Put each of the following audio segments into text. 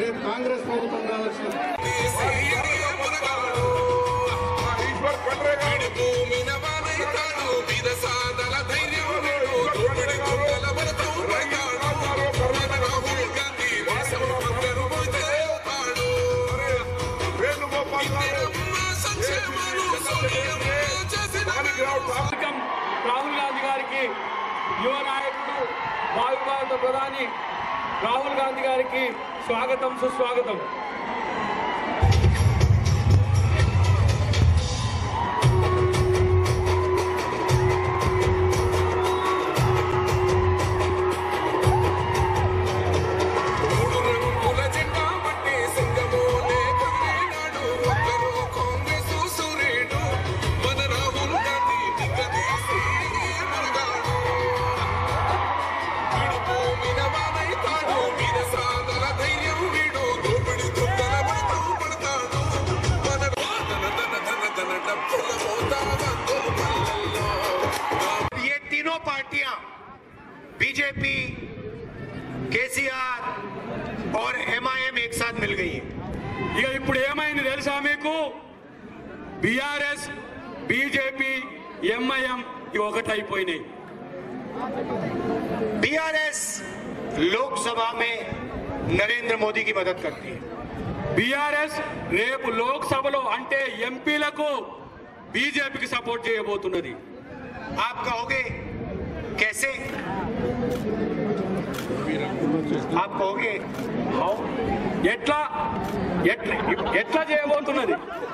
రేపు కాంగ్రెస్ ప్రభుత్వం రావాల్సిన వెల్కమ్ రాహుల్ గాంధీ గారికి యువ నాయకుడు భావి భారత ప్రధాని రాహుల్ గాంధీ గారికి స్వాగతం సుస్వాగతం ये तीनों पार्टियां बीजेपी केसीआर और एमआईएम एक साथ मिल गई है ఇక ఇప్పుడు ఏమైంది తెలుసా మీకు బీఆర్ఎస్ బీజేపీ ఎంఐఎం ఇవి ఒకటైపోయినాయి बीआरएस लोकसभा में नरेंद्र मोदी की मदद करती है బీఆర్ఎస్ రేపు లోక్సభలో అంటే ఎంపీలకు బీజేపీకి సపోర్ట్ చేయబోతున్నది आप कहोगे कैसे आप कहोगे हाउ ఎట్లా ఎట్లా ఎట్లా చేయబోతున్నది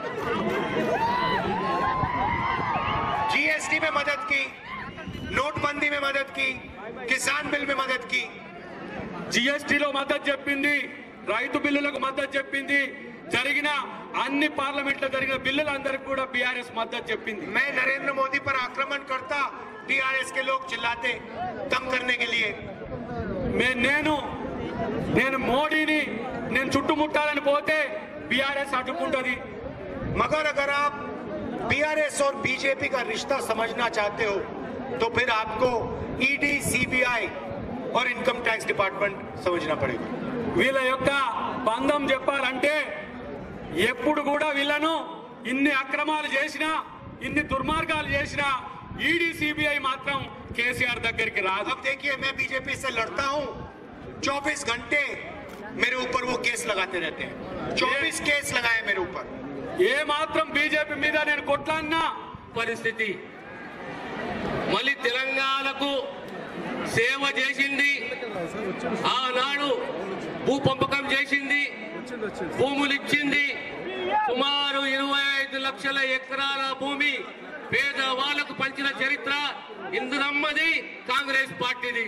जीएसटी में मदद की नोटबंदी में मदद की किसान बिल में मदद की జిఎస్టీలో మద్దతు చెప్పింది రైతు బిల్లులకు మద్దతు చెప్పింది జరిగిన అన్ని పార్లమెంట్లో జరిగిన బిల్లులందరికీ కూడా బీఆర్ఎస్ మద్దతు చెప్పింది मैं नरेंद्र मोदी पर आक्रमण करता बीआरएस के लोग चिल्लाते तंग करने के लिए మే- నేను నేను మోడీని నేను చుట్టుముట్టాలని పోతే బీఆర్ఎస్ అడ్డుకుంటది मगर अगर आप बीआरएस और बीजेपी का रिश्ता समझना चाहते हो तो फिर आपको ईडी सीबीआई और इनकम टैक्स डिपार्टमेंट समझना पड़ेगा వీళ్ళ యొక్క బంధం చెప్పాలంటే ఎప్పుడు కూడా వీళ్ళను ఇన్ని అక్రమాలు చేసినా ఇన్ని దుర్మార్గాలు చేసినా ఈడీ సిబిఐ మాత్రం కేసీఆర్ దగ్గరికి రాదు अब देखिए मैं बीजेपी से लड़ता हूं 24 घंटे मेरे ऊपर वो केस लगाते रहते हैं 24 केस लगाए मेरे ऊपर ఏ మాత్రం బీజేపీ మీద నేను కొట్లాడినా పరిస్థితి మళ్ళీ తెలంగాణకు సేవ చేసింది ఆనాడు భూ పంపకం చేసింది భూములు ఇచ్చింది సుమారు ఇరవై ఐదు లక్షల ఎకరాల భూమి పేద వాళ్ళకు పంచిన చరిత్ర ఇందునమ్మది కాంగ్రెస్ పార్టీది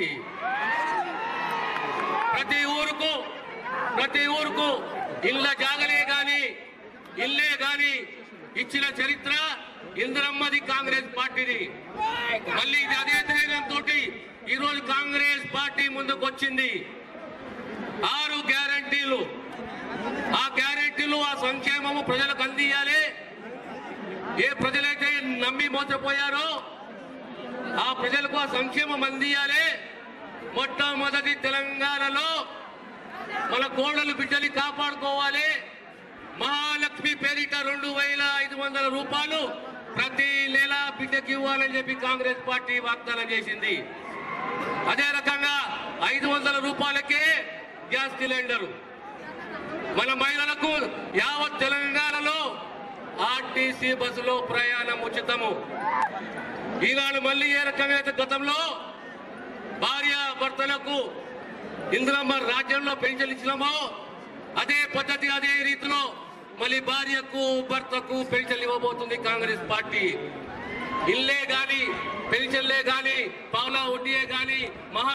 ప్రతి ఊరుకు ప్రతి ఊరుకు ఇళ్ళ జాగలే గాని ఇల్లే గాని ఇచ్చిన చరిత్ర ఇంద్రమ్మది కాంగ్రెస్ పార్టీది మళ్ళీ ఇది అదే ధైర్యంతో ఈ రోజు కాంగ్రెస్ పార్టీ ముందుకు వచ్చింది ఆరు గ్యారంటీలు ఆ గ్యారంటీలు ఆ సంక్షేమము ప్రజలకు అందియాలి ఏ ప్రజలైతే నమ్మి మోసపోయారో ఆ ప్రజలకు ఆ సంక్షేమం అందియాలి మొట్టమొదటి తెలంగాణలో మన కోడలు బిడ్డని కాపాడుకోవాలి మహాలక్ష్మి పేరిట రెండు వేల ఐదు వందల రూపాయలు ప్రతి నెల బిడ్డకి ఇవ్వాలని చెప్పి కాంగ్రెస్ పార్టీ వాగ్దానం చేసింది అదే రకంగా ఐదు వందల రూపాయలకే గ్యాస్ సిలిండర్ మన మహిళలకు యావత్ తెలంగాణలో ఆర్టీసీ బస్సులో ప్రయాణం ఉచితము ఈనాడు మళ్ళీ ఏ రకంగా అయితే గతంలో భార్య భర్తలకు ఇంద్రమ్మ రాజ్యంలో పెన్షన్ ఇచ్చినామో అదే పద్ధతి అదే రీతిలో మళ్ళీ భార్యకు భర్తకు పెన్షన్ ఇవ్వబోతుంది కాంగ్రెస్ పార్టీ ఇల్లే గాని పెన్షన్లే గాని పావులా వడ్డీయే గాని మహా